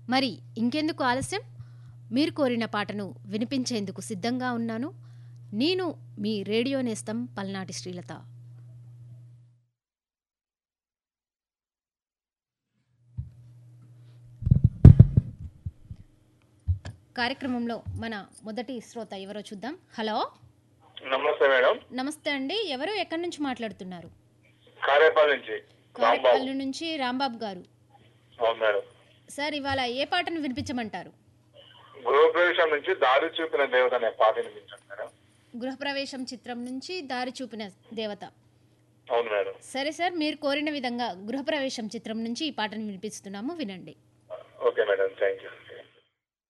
మరి ఇంకెందుకు ఆలస్యం మీరు కోరిన పాటను వినిపించేందుకు సిద్ధంగా ఉన్నాను నేను మీ రేడియో నేస్తం పల్నాటి శ్రీలత కార్యక్రమంలో మన మొదటి శ్రోత ఎవరో చూద్దాం హలో నమస్తే మేడం నమస్తే అండి ఎవరు ఎక్కడి నుంచి మాట్లాడుతున్నారు కారేపల్లి నుంచి రాంబాబు కారేపల్లి నుంచి రాంబాబు గారు అవును మేడం సార్ ఇవాళ ఏ పాటను వినిపించమంటారు గృహప్రవేశం నుంచి దారి చూపిన దేవత అనే పాట వినిపించాను మేడం గృహప్రవేశం చిత్రం నుంచి దారి చూపిన దేవత అవును మేడం సరే సార్ మీరు కోరిన విధంగా గృహప్రవేశం చిత్రం నుంచి ఈ పాటను వినిపిస్తున్నాము వినండి ఓకే మేడం థ్యాంక్ యూ